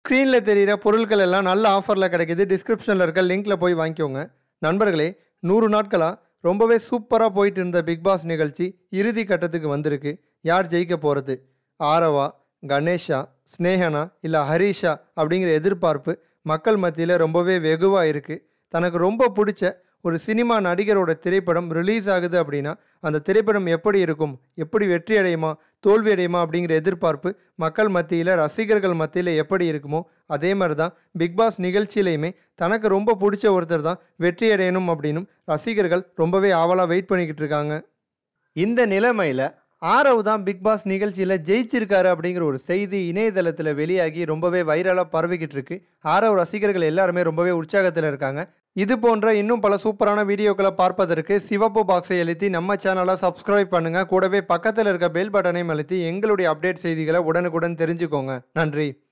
ஸ்க்ரீனில் தெரிகிற பொருட்கள் எல்லாம் நல்ல ஆஃபரில் கிடைக்குது டிஸ்கிரிப்ஷனில் இருக்க லிங்க்கில் போய் வாங்கிக்கோங்க நண்பர்களே நூறு நாட்களாக ரொம்பவே சூப்பராக போயிட்டு இருந்த பிக் பாஸ் நிகழ்ச்சி இறுதி கட்டத்துக்கு வந்திருக்கு யார் ஜெயிக்க போகிறது ஆரவா கணேஷா ஸ்னேகனா இல்லை ஹரிஷா அப்படிங்கிற எதிர்பார்ப்பு மக்கள் மத்தியில் ரொம்பவே வெகுவாக இருக்குது தனக்கு ரொம்ப பிடிச்ச ஒரு சினிமா நடிகரோட திரைப்படம் ரிலீஸ் ஆகுது அப்படின்னா அந்த திரைப்படம் எப்படி இருக்கும் எப்படி வெற்றி அடையுமா தோல்வி அடையுமா அப்படிங்கிற எதிர்பார்ப்பு மக்கள் மத்தியில் ரசிகர்கள் மத்தியில் எப்படி இருக்குமோ அதே மாதிரி தான் பிக் பாஸ் நிகழ்ச்சியிலையுமே தனக்கு ரொம்ப பிடிச்ச ஒருத்தர் தான் வெற்றி அடையணும் அப்படின்னும் ரசிகர்கள் ரொம்பவே ஆவலாக வெயிட் பண்ணிக்கிட்டு இருக்காங்க இந்த நிலைமையில் ஆரவ் தான் பிக் பாஸ் நிகழ்ச்சியில் ஜெயிச்சிருக்காரு அப்படிங்கிற ஒரு செய்தி இணையதளத்தில் வெளியாகி ரொம்பவே வைரலாக பரவிக்கிட்டு இருக்கு ஆரவ் ரசிகர்கள் எல்லாருமே ரொம்பவே உற்சாகத்தில் இருக்காங்க இது போன்ற இன்னும் பல சூப்பரான வீடியோக்களை பார்ப்பதற்கு சிவப்பு பாக்ஸை அழுத்தி நம்ம சேனலை சப்ஸ்கிரைப் பண்ணுங்க கூடவே பக்கத்தில் இருக்க பெல் பட்டனையும் அழுத்தி எங்களுடைய அப்டேட் செய்திகளை உடனுக்குடன் தெரிஞ்சுக்கோங்க நன்றி